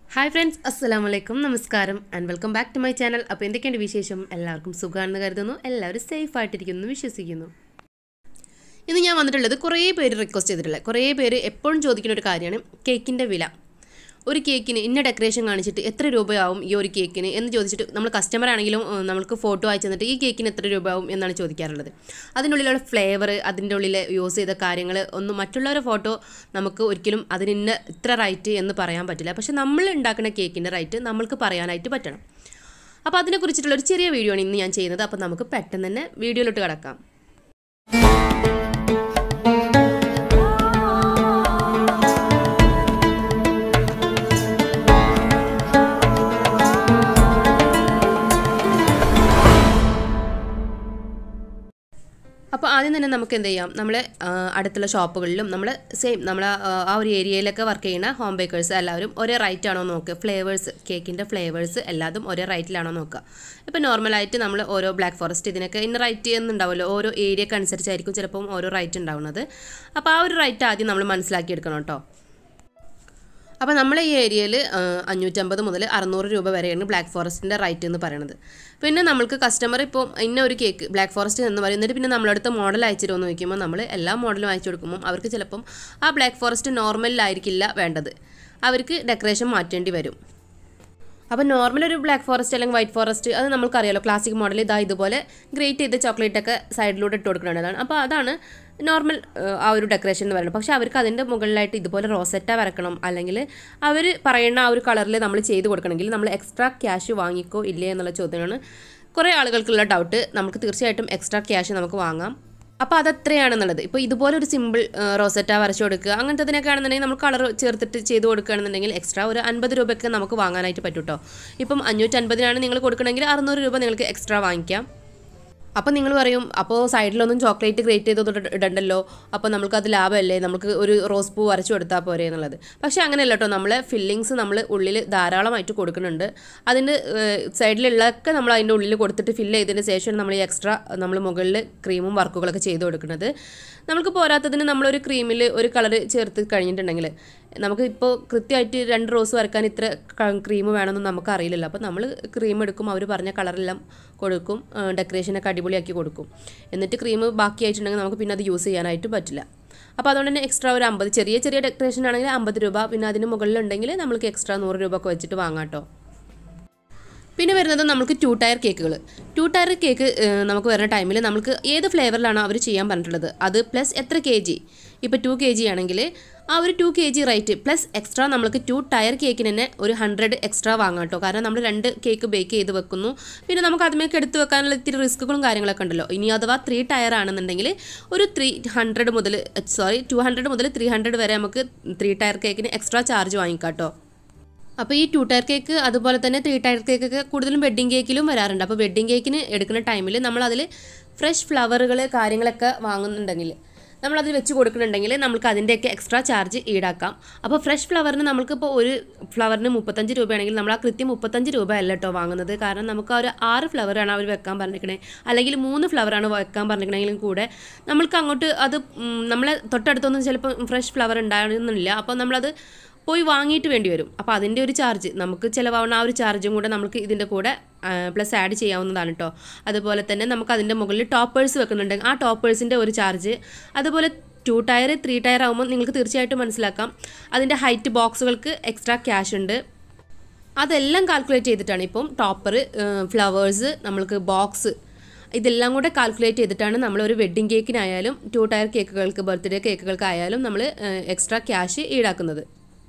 hi friends അസ്സലാമു അലൈക്കും നമസ്കാരം and welcome back to my channel അപ്പോൾ എന്തൊക്കെയുണ്ട് വിശേഷം എല്ലാവർക്കും സുഖമാണെന്ന് കരുതുന്നു എല്ലാവരും സേഫ് ആയിട്ടിരിക്കുന്നു എന്ന് വിശ്വസിക്കുന്നു ഇന്ന് ഞാൻ വന്നിട്ടുള്ളത് കുറേ പേര് റിക്വസ്റ്റ് ചെയ്തിട്ടുള്ളത് കുറേ പേര് എപ്പോഴും ചോദിക്കുന്ന ഒരു കാര്യമാണ് കേക്കിൻ്റെ വില ഒരു കേക്കിന് ഇന്ന ഡെക്കറേഷൻ കാണിച്ചിട്ട് എത്ര രൂപയാവും ഈ ഒരു കേക്കിന് എന്ന് ചോദിച്ചിട്ട് നമ്മൾ കസ്റ്റമർ ആണെങ്കിലും ഏഹ്, നമ്മൾക്ക് ഫോട്ടോ അയച്ചു തന്നിട്ട് ഈ കേക്കിന് എത്ര രൂപയാവും എന്നാണ് ചോദിക്കാറുള്ളത് അതിനുള്ളിലുള്ള ഫ്ലേവർ അതിൻ്റെ ഉള്ളിൽ യൂസ് ചെയ്ത കാര്യങ്ങൾ ഒന്നും മറ്റുള്ളവരുടെ ഫോട്ടോ നമുക്ക് ഒരിക്കലും അതിന് ഇന്ന ഇത്ര റൈറ്റ് എന്ന് പറയാൻ പറ്റില്ല പക്ഷെ നമ്മൾ ഉണ്ടാക്കുന്ന കേക്കിൻ്റെ റൈറ്റ് നമ്മൾക്ക് പറയാനായിട്ട് പറ്റണം അപ്പോൾ അതിനെക്കുറിച്ചിട്ടുള്ള ഒരു ചെറിയ വീഡിയോ ആണ് ഇന്ന് ഞാൻ ചെയ്യുന്നത് അപ്പോൾ നമുക്ക് പെട്ടെന്ന് തന്നെ വീഡിയോയിലോട്ട് കിടക്കാം അപ്പോൾ ആദ്യം തന്നെ നമുക്ക് എന്ത് ചെയ്യാം നമ്മൾ അടുത്തുള്ള ഷോപ്പുകളിലും നമ്മൾ സെയിം നമ്മൾ ആ ഒരു ഏരിയയിലൊക്കെ വർക്ക് ചെയ്യുന്ന ഹോം ബേക്കേഴ്സ് എല്ലാവരും ഒരേ റേറ്റ് ആണോ നോക്കുക ഫ്ലേവേഴ്സ് കേക്കിൻ്റെ ഫ്ലേവേഴ്സ് എല്ലാതും ഒരേ റേറ്റിലാണോ നോക്കുക ഇപ്പോൾ നോർമലായിട്ട് നമ്മൾ ഓരോ ബ്ലാക്ക് ഫോറസ്റ്റ് ഇതിനൊക്കെ ഇന്ന റേറ്റ് എന്നുണ്ടാവുമല്ലോ ഓരോ ഏരിയക്ക് അനുസരിച്ചായിരിക്കും ചിലപ്പം ഓരോ റേറ്റ് ഉണ്ടാവുന്നത് അപ്പോൾ ആ ഒരു റേറ്റ് ആദ്യം നമ്മൾ മനസ്സിലാക്കിയെടുക്കണം കേട്ടോ അപ്പോൾ നമ്മളെ ഈ ഏരിയയിൽ അഞ്ഞൂറ്റമ്പത് മുതൽ അറുന്നൂറ് രൂപ വരെയാണ് ബ്ലാക്ക് ഫോറസ്റ്റിൻ്റെ റേറ്റ് എന്ന് പറയുന്നത് പിന്നെ നമ്മൾക്ക് കസ്റ്റമർ ഇപ്പോൾ ഇന്ന ഒരു കേക്ക് ബ്ലാക്ക് ഫോറസ്റ്റ് എന്ന് പറയും എന്നിട്ട് പിന്നെ നമ്മളടുത്ത് മോഡൽ അയച്ചിരുമോ എന്ന് ചോദിക്കുമ്പോൾ നമ്മൾ എല്ലാ മോഡലും അയച്ചു കൊടുക്കുമ്പോൾ അവർക്ക് ചിലപ്പം ആ ബ്ലാക്ക് ഫോറസ്റ്റ് നോർമലിലായിരിക്കില്ല വേണ്ടത് അവർക്ക് ഡെക്കറേഷൻ മാറ്റേണ്ടി വരും അപ്പോൾ നോർമൽ ഒരു ബ്ലാക്ക് ഫോറസ്റ്റ് അല്ലെങ്കിൽ വൈറ്റ് ഫോറസ്റ്റ് അത് നമുക്കറിയാലോ ക്ലാസിക് മോഡൽ ഇതാ ഇതുപോലെ ഗ്രേറ്റ് ചെയ്ത് ചോക്ലേറ്റ് ഒക്കെ സൈഡിലൂടെ ഇട്ട് കൊടുക്കുന്നതാണ് അപ്പോൾ അതാണ് നോർമൽ ആ ഒരു ഡെക്കറേഷൻ എന്ന് പറയുന്നത് പക്ഷേ അവർക്ക് അതിൻ്റെ മുകളിലായിട്ട് ഇതുപോലെ റോസറ്റ വരക്കണം അല്ലെങ്കിൽ അവർ പറയുന്ന ആ ഒരു കളറിൽ നമ്മൾ ചെയ്ത് കൊടുക്കണമെങ്കിൽ നമ്മൾ എക്സ്ട്രാ ക്യാഷ് വാങ്ങിക്കോ ഇല്ലേ എന്നുള്ള ചോദ്യമാണ് കുറേ ആളുകൾക്കുള്ള ഡൗട്ട് നമുക്ക് തീർച്ചയായിട്ടും എക്സ്ട്രാ ക്യാഷ് നമുക്ക് വാങ്ങാം അപ്പോൾ അതെത്രയാണെന്നുള്ളത് ഇപ്പോൾ ഇതുപോലെ ഒരു സിമ്പിൾ റോസറ്റ വരച്ചു കൊടുക്കുക അങ്ങനത്തെ ആണെന്നുണ്ടെങ്കിൽ നമ്മൾ കളർ ചേർത്തിട്ട് ചെയ്ത് കൊടുക്കുകയാണെന്നുണ്ടെങ്കിൽ എക്സ്ട്രാ ഒരു അൻപത് രൂപയ്ക്ക് നമുക്ക് വാങ്ങാനായിട്ട് പറ്റും കേട്ടോ ഇപ്പം അഞ്ഞൂറ്റൻപതിനാണ് നിങ്ങൾ കൊടുക്കണമെങ്കിൽ അറുന്നൂറ് രൂപ നിങ്ങൾക്ക് എക്സ്ട്രാ വാങ്ങിക്കാം അപ്പോൾ നിങ്ങൾ പറയും അപ്പോൾ സൈഡിലൊന്നും ചോക്ലേറ്റ് ഗ്രേറ്റ് ചെയ്തൊന്നും ഇടണ്ടല്ലോ അപ്പോൾ നമുക്ക് അത് ലാഭമല്ലേ നമുക്ക് ഒരു റോസ് പൂ വരച്ചു കൊടുത്താൽ പോരെ എന്നുള്ളത് പക്ഷേ അങ്ങനെയല്ല കേട്ടോ നമ്മൾ ഫില്ലിങ്സ് നമ്മൾ ഉള്ളിൽ ധാരാളമായിട്ട് കൊടുക്കുന്നുണ്ട് അതിൻ്റെ സൈഡിലുള്ളതൊക്കെ നമ്മൾ അതിൻ്റെ ഉള്ളിൽ കൊടുത്തിട്ട് ഫില്ല് ചെയ്തതിന് ശേഷം നമ്മൾ ഈ എക്സ്ട്രാ നമ്മൾ മുകളിൽ ക്രീമും വർക്കുകളൊക്കെ ചെയ്ത് കൊടുക്കുന്നത് നമുക്ക് പോരാത്തതിന് നമ്മളൊരു ക്രീമിൽ ഒരു കളർ ചേർത്ത് കഴിഞ്ഞിട്ടുണ്ടെങ്കിൽ നമുക്ക് ഇപ്പോൾ കൃത്യമായിട്ട് രണ്ട് റോസ് വരക്കാൻ ഇത്ര ക്രീം വേണമെന്ന് നമുക്ക് അറിയില്ലല്ലോ അപ്പോൾ നമ്മൾ ക്രീം എടുക്കും അവർ പറഞ്ഞ കളറെല്ലാം കൊടുക്കും ഡെക്കറേഷനൊക്കെ അടിപൊളിയാക്കി കൊടുക്കും എന്നിട്ട് ക്രീം ബാക്കിയായിട്ടുണ്ടെങ്കിൽ നമുക്ക് പിന്നെ അത് യൂസ് ചെയ്യാനായിട്ട് പറ്റില്ല അപ്പോൾ അതുകൊണ്ട് തന്നെ എക്സ്ട്രാ ഒരു അമ്പത് ചെറിയ ചെറിയ ഡെക്കറേഷൻ ആണെങ്കിൽ അമ്പത് രൂപ പിന്നെ അതിന് മുകളിലുണ്ടെങ്കിൽ നമുക്ക് എക്സ്ട്രാ നൂറ് രൂപ ഒക്കെ വെച്ചിട്ട് വാങ്ങാം കേട്ടോ പിന്നെ വരുന്നത് നമുക്ക് ടു ടയർ കേക്കുകൾ ടു ടയർ കേക്ക് ഏഹ്, നമുക്ക് വരുന്ന ടൈമിൽ നമുക്ക് ഏത് ഫ്ലേവറിലാണോ അവർ ചെയ്യാൻ പറഞ്ഞിട്ടുള്ളത് അത് പ്ലസ് എത്ര കെ ജി ഇപ്പോൾ ടു കെ ജി ആണെങ്കിൽ ആ ഒരു two K G rate plus extra നമുക്ക് ടു ടയർ കേക്കിന് തന്നെ ഒരു ഹൺഡ്രഡ് എക്സ്ട്രാ വാങ്ങാം കേട്ടോ കാരണം നമ്മൾ രണ്ട് കേക്ക് ബേക്ക് ചെയ്ത് വെക്കുന്നു പിന്നെ നമുക്ക് അതിലേക്ക് എടുത്ത് വെക്കാനുള്ള ഇത്തിരി റിസ്ക്കുകളും കാര്യങ്ങളൊക്കെ ഉണ്ടല്ലോ ഇനി അഥവാ ത്രീ ടയർ ആണെന്നുണ്ടെങ്കിൽ ഒരു ത്രീ ഹൺഡ്രഡ് മുതൽ സോറി ടു ഹൺഡ്രഡ് മുതൽ ത്രീ ഹൺഡ്രഡ് വരെ നമുക്ക് ത്രീ ടയർ കേക്കിന് എക്സ്ട്രാ ചാർജ് വാങ്ങിക്കാം കേട്ടോ അപ്പോൾ ഈ ടു ടയർ കേക്ക് അതുപോലെ തന്നെ ത്രീ ടയർ കേക്കൊക്കെ കൂടുതലും വെഡ്ഡിങ് കേക്കിലും വരാറുണ്ട് അപ്പോൾ വെഡ്ഡിങ് കേക്കിന് എടുക്കുന്ന ടൈമിൽ നമ്മളതിൽ ഫ്രഷ് ഫ്ലവറുകൾ കാര്യങ്ങളൊക്കെ വാങ്ങുന്നുണ്ടെങ്കിൽ നമ്മളതിൽ വെച്ച് കൊടുക്കുന്നുണ്ടെങ്കിൽ നമുക്ക് അതിൻ്റെയൊക്കെ എക്സ്ട്രാ ചാർജ് ഈടാക്കാം അപ്പോൾ ഫ്രഷ് ഫ്ലവറിന് നമുക്കിപ്പോൾ ഒരു ഫ്ലവറിന് മുപ്പത്തഞ്ച് രൂപയാണെങ്കിൽ നമ്മൾ ആ കൃത്യം മുപ്പത്തഞ്ച് രൂപ അല്ല കേട്ടോ വാങ്ങുന്നത് കാരണം നമുക്ക് ആ ഒരു ആറ് ഫ്ലവറാണ് അവർ വെക്കാൻ പറഞ്ഞിരിക്കണേ അല്ലെങ്കിൽ മൂന്ന് ഫ്ലവറാണ് വെക്കാൻ പറഞ്ഞിരിക്കണമെങ്കിലും കൂടെ നമ്മൾക്ക് അങ്ങോട്ട് അത് ഉം, നമ്മളെ തൊട്ടടുത്തൊന്നും ചിലപ്പോൾ ഫ്രഷ് ഫ്ലവർ ഉണ്ടാകുന്നില്ല അപ്പോൾ നമ്മളത് പോയി വാങ്ങിയിട്ട് വേണ്ടി വരും അപ്പോൾ അതിൻ്റെ ഒരു ചാർജ് നമുക്ക് ചിലവാവുന്ന ആ ഒരു ചാർജും കൂടെ നമുക്ക് ഇതിൻ്റെ കൂടെ പ്ലസ് ആഡ് ചെയ്യാവുന്നതാണ് കേട്ടോ അതുപോലെ തന്നെ നമുക്ക് അതിൻ്റെ മുകളിൽ ടോപ്പേഴ്സ് വെക്കുന്നുണ്ട് ആ ടോപ്പേഴ്സിൻ്റെ ഒരു ചാർജ് അതുപോലെ ടു ടയർ ത്രീ ടയർ ആകുമ്പോൾ നിങ്ങൾക്ക് തീർച്ചയായിട്ടും മനസ്സിലാക്കാം അതിൻ്റെ ഹൈറ്റ് ബോക്സുകൾക്ക് എക്സ്ട്രാ ക്യാഷ് ഉണ്ട് അതെല്ലാം കാൽക്കുലേറ്റ് ചെയ്തിട്ടാണ് ഇപ്പം ടോപ്പർ ഫ്ലവേഴ്സ് നമ്മൾക്ക് ബോക്സ് ഇതെല്ലാം കൂടെ കാൽക്കുലേറ്റ് ചെയ്തിട്ടാണ് നമ്മൾ ഒരു വെഡ്ഡിങ് കേക്കിനായാലും ടു ടയർ കേക്കുകൾക്ക് ബർത്ത്ഡേ കേക്കുകൾക്കായാലും നമ്മൾ എക്സ്ട്രാ ക്യാഷ് ഈടാക്കുന്നത്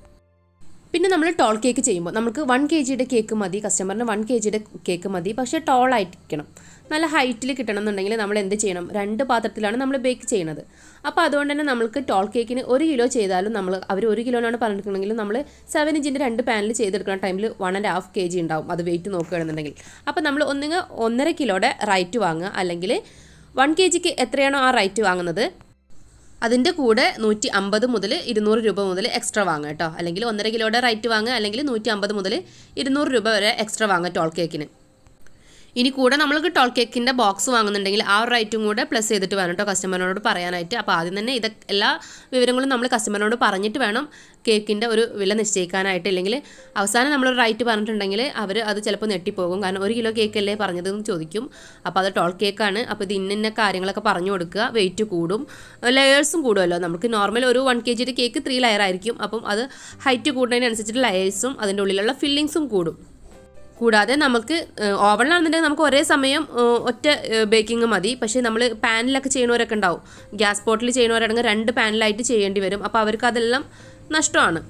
പിന്നെ നമ്മൾ ടോൾ കേക്ക് ചെയ്യുമ്പോൾ നമുക്ക് വൺ കെ ജിയുടെ കേക്ക് മതി കസ്റ്റമറിന് വൺ കെ ജിയുടെ കേക്ക് മതി പക്ഷേ ടോൾ ആയിരിക്കണം നല്ല ഹൈറ്റിൽ കിട്ടണം എന്നുണ്ടെങ്കിൽ നമ്മൾ എന്ത് ചെയ്യണം രണ്ട് പാത്രത്തിലാണ് നമ്മൾ ബേക്ക് ചെയ്യുന്നത് അപ്പോൾ അതുകൊണ്ട് തന്നെ നമുക്ക് ടോൾ കേക്കിന് ഒരു കിലോ ചെയ്താലും നമ്മൾ അവർ ഒരു കിലോനാണ് പറഞ്ഞിട്ടുണ്ടെങ്കിലും നമ്മൾ സെവൻ ഇഞ്ചിൻ്റെ രണ്ട് പാനിൽ ചെയ്തെടുക്കുന്ന ടൈമിൽ one and half K G ഉണ്ടാവും അത് വെയിറ്റ് നോക്കുകയാണെന്നുണ്ടെങ്കിൽ അപ്പോൾ നമ്മൾ ഒന്നുകിൽ ഒന്നര കിലോയുടെ റൈറ്റ് വാങ്ങുക അല്ലെങ്കിൽ വൺ കെ ജിക്ക് എത്രയാണോ ആ റൈറ്റ് വാങ്ങുന്നത് അതിൻ്റെ കൂടെ നൂറ്റി അമ്പത് മുതൽ ഇരുന്നൂറ് രൂപ മുതൽ എക്സ്ട്രാ വാങ്ങുക കേട്ടോ അല്ലെങ്കിൽ ഒന്നര കിലോയുടെ റൈറ്റ് വാങ്ങുക അല്ലെങ്കിൽ നൂറ്റി അമ്പത് മുതൽ ഇരുന്നൂറ് രൂപ വരെ എക്സ്ട്രാ വാങ്ങുക ടോൾ കേക്കിന് ഇനി കൂടെ നമ്മൾക്ക് ടോൾ കേക്കിൻ്റെ ബോക്സ് വാങ്ങുന്നുണ്ടെങ്കിൽ ആ ഒരു റൈറ്റും കൂടെ പ്ലസ് ചെയ്തിട്ട് വേണം കേട്ടോ കസ്റ്റമറിനോട് പറയാനായിട്ട് അപ്പോൾ ആദ്യം തന്നെ ഇത് എല്ലാ വിവരങ്ങളും നമ്മൾ കസ്റ്റമറിനോട് പറഞ്ഞിട്ട് വേണം കേക്കിൻ്റെ ഒരു വില നിശ്ചയിക്കാനായിട്ട് ഇല്ലെങ്കിൽ അവസാനം നമ്മളൊരു റൈറ്റ് പറഞ്ഞിട്ടുണ്ടെങ്കിൽ അവർ അത് ചിലപ്പോൾ ഞെട്ടിപ്പോകും കാരണം ഒരു കിലോ കേക്കല്ലേ പറഞ്ഞതെന്ന് ചോദിക്കും അപ്പോൾ അത് ടോൾ കേക്കാണ് അപ്പോൾ ഇത് ഇന്ന ഇന്ന കാര്യങ്ങളൊക്കെ പറഞ്ഞു കൊടുക്കുക വെയിറ്റ് കൂടും ലെയേഴ്സും കൂടുമല്ലോ നമുക്ക് നോർമൽ ഒരു വൺ കെ ജിയുടെ കേക്ക് ത്രീ ലെയർ ആയിരിക്കും അപ്പം അത് ഹൈറ്റ് കൂടുന്നതിനനുസരിച്ചിട്ട് ലെയേഴ്സും അതിൻ്റെ ഉള്ളിലുള്ള ഫില്ലിങ്സും കൂടും കൂടാതെ നമുക്ക് ഓവണിലാണെന്നുണ്ടെങ്കിൽ നമുക്ക് ഒരേ സമയം ഏഹ്, ഒറ്റ ബേക്കിംഗ് മതി പക്ഷേ നമ്മൾ പാനിലൊക്കെ ചെയ്യുന്നവരൊക്കെ ഉണ്ടാവും ഗ്യാസ് പോട്ടിൽ ചെയ്യുന്നവരാണെങ്കിൽ രണ്ട് പാനിലായിട്ട് ചെയ്യേണ്ടി വരും അപ്പോൾ അവർക്ക് അതെല്ലാം നഷ്ടമാണ്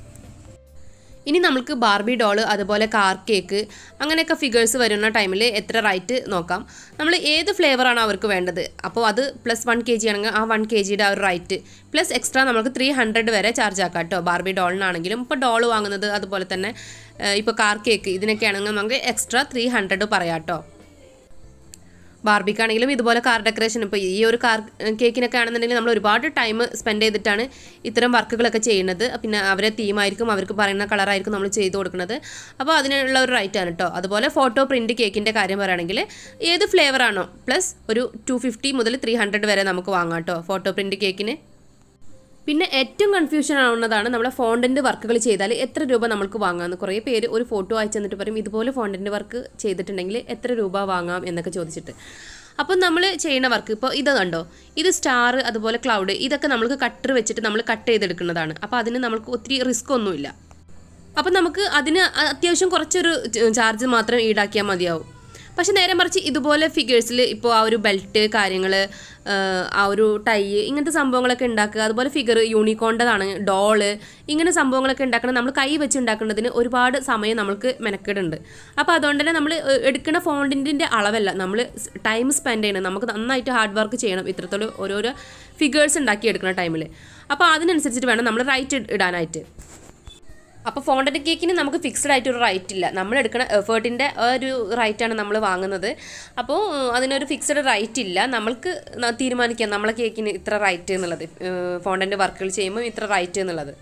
ഇനി നമുക്ക് ബാർബി ഡോള് അതുപോലെ കാർ കേക്ക് അങ്ങനെയൊക്കെ ഫിഗേഴ്സ് വരുന്ന ടൈമിൽ എത്ര റൈറ്റ് നോക്കാം നമ്മൾ ഏത് ഫ്ലേവറാണ് അവർക്ക് വേണ്ടത് അപ്പോൾ അത് പ്ലസ് വൺ കെ ജി ആണെങ്കിൽ ആ വൺ കെ ജിയുടെ ആ ഒരു റൈറ്റ് പ്ലസ് എക്സ്ട്രാ നമുക്ക് ത്രീ ഹൺഡ്രഡ് വരെ ചാർജ് ആക്കാം കേട്ടോ ബാർബി ഡോളിനാണെങ്കിലും ഇപ്പോൾ ഡോൾ വാങ്ങുന്നത് അതുപോലെ തന്നെ ഇപ്പോൾ കാർ കേക്ക് ഇതിനൊക്കെ ആണെങ്കിൽ നമുക്ക് എക്സ്ട്രാ ത്രീ ഹൺഡ്രഡ് പറയാം കേട്ടോ ബാർബിക്കാണെങ്കിലും ഇതുപോലെ കാർ ഡെക്കറേഷൻ ഇപ്പോൾ ഈ ഒരു കാർ കേക്കിനൊക്കെ ആണെന്നുണ്ടെങ്കിൽ നമ്മൾ ഒരുപാട് ടൈം സ്പെൻഡ് ചെയ്തിട്ടാണ് ഇത്തരം വർക്കുകളൊക്കെ ചെയ്യുന്നത് പിന്നെ അവരെ തീമായിരിക്കും അവർക്ക് പറയുന്ന കളറായിരിക്കും നമ്മൾ ചെയ്ത് കൊടുക്കുന്നത് അപ്പോൾ അതിനുള്ള ഒരു റൈറ്റ് ആണ് കേട്ടോ അതുപോലെ ഫോട്ടോ പ്രിൻറ്റ് കേക്കിൻ്റെ കാര്യം പറയുകയാണെങ്കിൽ ഏത് ഫ്ലേവറാണോ പ്ലസ് ഒരു ടു ഫിഫ്റ്റി മുതൽ ത്രീ ഹൺഡ്രഡ് വരെ നമുക്ക് വാങ്ങാം കേട്ടോ ഫോട്ടോ പ്രിൻറ്റ് കേക്കിന് പിന്നെ ഏറ്റവും കൺഫ്യൂഷൻ ആവുന്നതാണ് നമ്മളെ ഫോണ്ടിൻ്റെ വർക്കുകൾ ചെയ്താൽ എത്ര രൂപ നമുക്ക് വാങ്ങാമെന്ന് കുറേ പേര് ഒരു ഫോട്ടോ അയച്ചു തന്നിട്ട് പറയും ഇതുപോലെ ഫോണ്ടിൻ്റെ വർക്ക് ചെയ്തിട്ടുണ്ടെങ്കിൽ എത്ര രൂപ വാങ്ങാം എന്നൊക്കെ ചോദിച്ചിട്ട് അപ്പം നമ്മൾ ചെയ്യുന്ന വർക്ക് ഇപ്പോൾ ഇത് കണ്ടോ ഇത് സ്റ്റാർ അതുപോലെ ക്ലൗഡ് ഇതൊക്കെ നമുക്ക് കട്ടർ വെച്ചിട്ട് നമ്മൾ കട്ട് ചെയ്തെടുക്കുന്നതാണ് അപ്പോൾ അതിന് നമുക്ക് ഒത്തിരി റിസ്ക് ഒന്നുമില്ല അപ്പം നമുക്ക് അതിന് അത്യാവശ്യം കുറച്ചൊരു ചാർജ് മാത്രം ഈടാക്കിയാൽ മതിയാവും പക്ഷെ നേരെ മറിച്ച് ഇതുപോലെ ഫിഗേഴ്സിൽ ഇപ്പോൾ ആ ഒരു ബെൽറ്റ് കാര്യങ്ങൾ ആ ഒരു ടൈ ഇങ്ങനത്തെ സംഭവങ്ങളൊക്കെ ഉണ്ടാക്കുക അതുപോലെ ഫിഗർ യൂണിക്കോണ്ടതാണ് ഡോള് ഇങ്ങനെ സംഭവങ്ങളൊക്കെ ഉണ്ടാക്കണം നമ്മൾ കൈ വെച്ച് ഉണ്ടാക്കുന്നതിന് ഒരുപാട് സമയം നമ്മൾക്ക് മെനക്കേടുണ്ട് അപ്പോൾ അതുകൊണ്ട് തന്നെ നമ്മൾ എടുക്കുന്ന ഫോണ്ടിൻ്റെ അളവല്ല നമ്മൾ ടൈം സ്പെൻഡ് ചെയ്യണം നമുക്ക് നന്നായിട്ട് ഹാർഡ് വർക്ക് ചെയ്യണം ഇത്രത്തോളം ഓരോരോ ഫിഗേഴ്സ് ഉണ്ടാക്കി എടുക്കുന്ന ടൈമിൽ അപ്പോൾ അതിനനുസരിച്ചിട്ട് വേണം നമ്മൾ റൈറ്റ് ഇടാനായിട്ട് അപ്പോൾ ഫോണ്ടൻ്റ് കേക്കിന് നമുക്ക് ഫിക്സ്ഡ് ആയിട്ട് ഒരു റൈറ്റ് ഇല്ല നമ്മൾ എടുക്കുന്ന എഫേർട്ടിൻ്റെ ഒരു റൈറ്റാണ് നമ്മൾ വാങ്ങുന്നത് അപ്പോൾ അതിനൊരു ഫിക്സ്ഡ് റൈറ്റ് ഇല്ല നമ്മൾക്ക് ന- തീരുമാനിക്കാം നമ്മളെ കേക്കിന് ഇത്ര റൈറ്റ് എന്നുള്ളത് ഫോണ്ടൻ്റ് വർക്കുകൾ ചെയ്യുമ്പോൾ ഇത്ര റൈറ്റ് എന്നുള്ളത്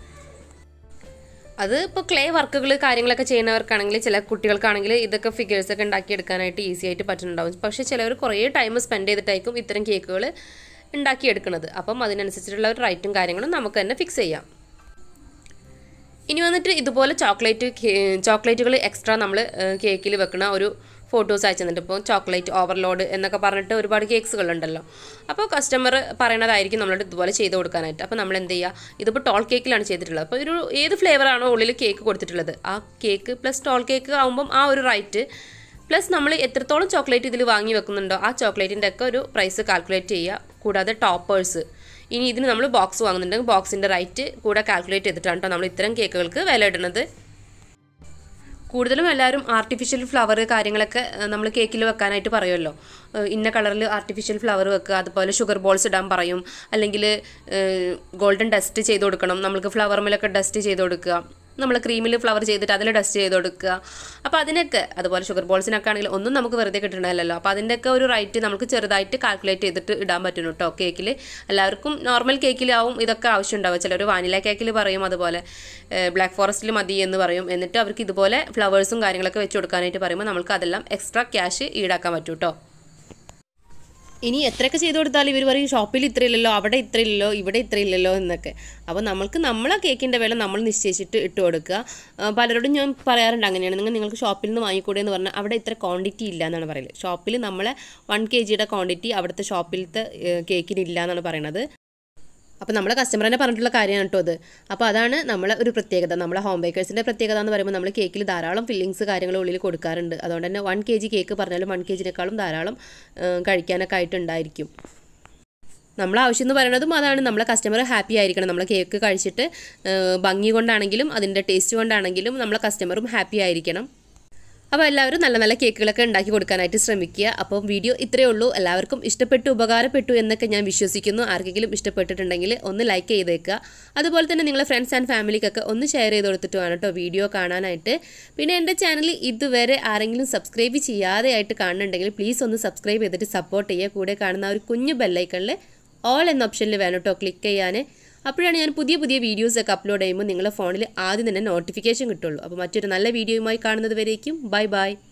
അത് ഇപ്പോൾ ക്ലേ വർക്കുകൾ കാര്യങ്ങളൊക്കെ ചെയ്യുന്നവർക്കാണെങ്കിൽ ചില കുട്ടികൾക്കാണെങ്കിൽ ഇതൊക്കെ ഫിഗേഴ്സൊക്കെ ഉണ്ടാക്കിയെടുക്കാനായിട്ട് ഈസി ആയിട്ട് പറ്റുന്നുണ്ടാവും പക്ഷേ ചിലവർ കുറേ ടൈം സ്പെൻഡ് ചെയ്തിട്ടായിരിക്കും ഇത്തരം കേക്കുകൾ ഉണ്ടാക്കിയെടുക്കുന്നത് അപ്പം അതിനനുസരിച്ചിട്ടുള്ള ഒരു റൈറ്റും കാര്യങ്ങളും നമുക്ക് തന്നെ ഫിക്സ് ചെയ്യാം ഇനി വന്നിട്ട് ഇതുപോലെ ചോക്ലേറ്റ് ചോക്ലേറ്റുകൾ എക്സ്ട്രാ നമ്മൾ കേക്കിൽ വെക്കുന്ന ഒരു ഫോട്ടോസ് അയച്ചു തന്നിട്ട് ഇപ്പോൾ ചോക്ലേറ്റ് ഓവർലോഡ് എന്നൊക്കെ പറഞ്ഞിട്ട് ഒരുപാട് കേക്ക്സുകളുണ്ടല്ലോ അപ്പോൾ കസ്റ്റമർ പറയണതായിരിക്കും നമ്മളോട് ഇതുപോലെ ചെയ്ത് കൊടുക്കാനായിട്ട് അപ്പോൾ നമ്മൾ എന്ത് ചെയ്യുക ഇതിപ്പോൾ ടോൾ കേക്കിലാണ് ചെയ്തിട്ടുള്ളത് അപ്പോൾ ഒരു ഏത് ഫ്ലേവറാണോ ഉള്ളിൽ കേക്ക് കൊടുത്തിട്ടുള്ളത് ആ കേക്ക് പ്ലസ് ടോൾ കേക്ക് ആകുമ്പം ആ ഒരു റൈറ്റ് പ്ലസ് നമ്മൾ എത്രത്തോളം ചോക്ലേറ്റ് ഇതിൽ വാങ്ങി വെക്കുന്നുണ്ടോ ആ ചോക്ലേറ്റിൻ്റെ ഒക്കെ ഒരു പ്രൈസ് കാൽക്കുലേറ്റ് ചെയ്യുക കൂടാതെ ടോപ്പേഴ്സ് ഇനി ഇതിന് നമ്മൾ ബോക്സ് വാങ്ങുന്നുണ്ടെങ്കിൽ ബോക്സിൻ്റെ റൈറ്റ് കൂടെ കാൽക്കുലേറ്റ് ചെയ്തിട്ടാണ് കേട്ടോ നമ്മൾ ഇത്തരം കേക്കുകൾക്ക് വില ഇടുന്നത് കൂടുതലും എല്ലാവരും ആർട്ടിഫിഷ്യൽ ഫ്ലവർ കാര്യങ്ങളൊക്കെ നമ്മൾ കേക്കിൽ വെക്കാനായിട്ട് പറയുമല്ലോ ഏഹ് ഇന്ന കളറിൽ ആർട്ടിഫിഷ്യൽ ഫ്ലവർ വെക്കുക അതുപോലെ ഷുഗർ ബോൾസ് ഇടാൻ പറയും അല്ലെങ്കിൽ ഗോൾഡൻ ഡസ്റ്റ് ചെയ്ത് കൊടുക്കണം നമ്മൾക്ക് ഫ്ലവർ ഡസ്റ്റ് ചെയ്ത് കൊടുക്കുക നമ്മൾ ക്രീമിൽ ഫ്ലവർ ചെയ്തിട്ട് അതിൽ ഡസ്റ്റ് ചെയ്ത് കൊടുക്കുക അപ്പോൾ അതിനൊക്കെ അതുപോലെ ഷുഗർ ബോൾസിനൊക്കെ ആണെങ്കിൽ ഒന്നും നമുക്ക് വെറുതെ കിട്ടണമല്ലോ അപ്പോൾ അതിൻ്റെയൊക്കെ ഒരു റൈറ്റ് നമുക്ക് ചെറുതായിട്ട് കാൽക്കുലേറ്റ് ചെയ്തിട്ട് ഇടാൻ പറ്റുന്നു കേട്ടോ കേക്കിൽ എല്ലാവർക്കും നോർമൽ കേക്കിലാവും ഇതൊക്കെ ആവശ്യം ഉണ്ടാവുക ചിലർ വാനില കേക്കിൽ പറയും അതുപോലെ ബ്ലാക്ക് ഫോറസ്റ്റിൽ മതി എന്ന് പറയും എന്നിട്ട് അവർക്ക് ഇതുപോലെ ഫ്ലവേഴ്സും കാര്യങ്ങളൊക്കെ വെച്ച് കൊടുക്കാനായിട്ട് പറയുമ്പോൾ നമുക്ക് അതെല്ലാം എക്സ്ട്രാ ക്യാഷ് ഈടാക്കാൻ പറ്റും കേട്ടോ ഇനി എത്രയൊക്കെ ചെയ്ത് കൊടുത്താലും ഇവർ പറയും ഷോപ്പിൽ ഇത്ര ഇല്ലല്ലോ അവിടെ ഇത്ര ഇല്ലല്ലോ ഇവിടെ ഇത്ര ഇല്ലല്ലോ എന്നൊക്കെ അപ്പോൾ നമ്മൾക്ക് നമ്മളെ കേക്കിൻ്റെ വില നമ്മൾ നിശ്ചയിച്ചിട്ട് ഇട്ട് കൊടുക്കുക ആ, പലരോടും ഞാൻ പറയാറുണ്ട് അങ്ങനെയാണ് നിങ്ങൾ നിങ്ങൾക്ക് ഷോപ്പിൽ നിന്ന് വാങ്ങിക്കൂടെ എന്ന് പറഞ്ഞാൽ അവിടെ ഇത്ര ക്വാണ്ടിറ്റി ഇല്ല എന്നാണ് പറയുന്നത് ഷോപ്പിൽ നമ്മളെ വൺ കെ ജിയുടെ ക്വാണ്ടിറ്റി അവിടുത്തെ ഷോപ്പിലത്തെ കേക്കിന് ഇല്ല എന്നാണ് പറയുന്നത് അപ്പോൾ നമ്മുടെ കസ്റ്റമർ തന്നെ പറഞ്ഞിട്ടുള്ള കാര്യമാണ് കേട്ടോ അത് അപ്പോൾ അതാണ് നമ്മളെ ഒരു പ്രത്യേകത നമ്മളെ ഹോം ബേക്കേഴ്സിൻ്റെ പ്രത്യേകത എന്ന് പറയുമ്പോൾ നമ്മൾ കേക്കിൽ ധാരാളം ഫില്ലിങ്സ് കാര്യങ്ങൾ ഉള്ളിൽ കൊടുക്കാറുണ്ട് അതുകൊണ്ട് തന്നെ വൺ കെ ജി കേക്ക് പറഞ്ഞാലും വൺ കെ ജിനേക്കാളും ധാരാളം ആ, കഴിക്കാനൊക്കെ ആയിട്ടുണ്ടായിരിക്കും നമ്മളെ ആവശ്യം എന്ന് പറയുന്നതും അതാണ് നമ്മളെ കസ്റ്റമർ ഹാപ്പി ആയിരിക്കണം നമ്മളെ കേക്ക് കഴിച്ചിട്ട് ആ, ഭംഗി കൊണ്ടാണെങ്കിലും അതിൻ്റെ ടേസ്റ്റ് കൊണ്ടാണെങ്കിലും നമ്മളെ കസ്റ്റമറും ഹാപ്പി ആയിരിക്കണം അപ്പോൾ എല്ലാവരും നല്ല നല്ല കേക്കുകളൊക്കെ ഉണ്ടാക്കി കൊടുക്കാനായിട്ട് ശ്രമിക്കുക അപ്പോൾ വീഡിയോ ഇത്രയേ ഉള്ളൂ എല്ലാവർക്കും ഇഷ്ടപ്പെട്ടു ഉപകാരപ്പെട്ടു എന്നൊക്കെ ഞാൻ വിശ്വസിക്കുന്നു ആർക്കെങ്കിലും ഇഷ്ടപ്പെട്ടിട്ടുണ്ടെങ്കിൽ ഒന്ന് ലൈക്ക് ചെയ്തേക്കുക അതുപോലെ തന്നെ നിങ്ങളെ ഫ്രണ്ട്സ് ആൻഡ് ഫാമിലിക്കൊക്കെ ഒന്ന് ഷെയർ ചെയ്ത് കൊടുത്തിട്ട് വേണം കേട്ടോ വീഡിയോ കാണാനായിട്ട് പിന്നെ എൻ്റെ ചാനൽ ഇതുവരെ ആരെങ്കിലും സബ്സ്ക്രൈബ് ചെയ്യാതെ ആയിട്ട് കാണുന്നുണ്ടെങ്കിൽ പ്ലീസ് ഒന്ന് സബ്സ്ക്രൈബ് ചെയ്തിട്ട് സപ്പോർട്ട് ചെയ്യുക കൂടെ കാണുന്ന ആ ഒരു കുഞ്ഞു ബെല്ലൈക്കണിൽ ഓൾ എന്ന ഓപ്ഷനിൽ വേണം കേട്ടോ ക്ലിക്ക് ചെയ്യാൻ അപ്പോഴാണ് ഞാൻ പുതിയ പുതിയ വീഡിയോസൊക്കെ അപ്ലോഡ് ചെയ്യുമ്പോൾ നിങ്ങളുടെ ഫോണിൽ ആദ്യം തന്നെ നോട്ടിഫിക്കേഷൻ കിട്ടുള്ളൂ അപ്പോൾ മറ്റൊരു നല്ല വീഡിയോയുമായി കാണുന്നത് വരേക്കും ബൈ ബൈ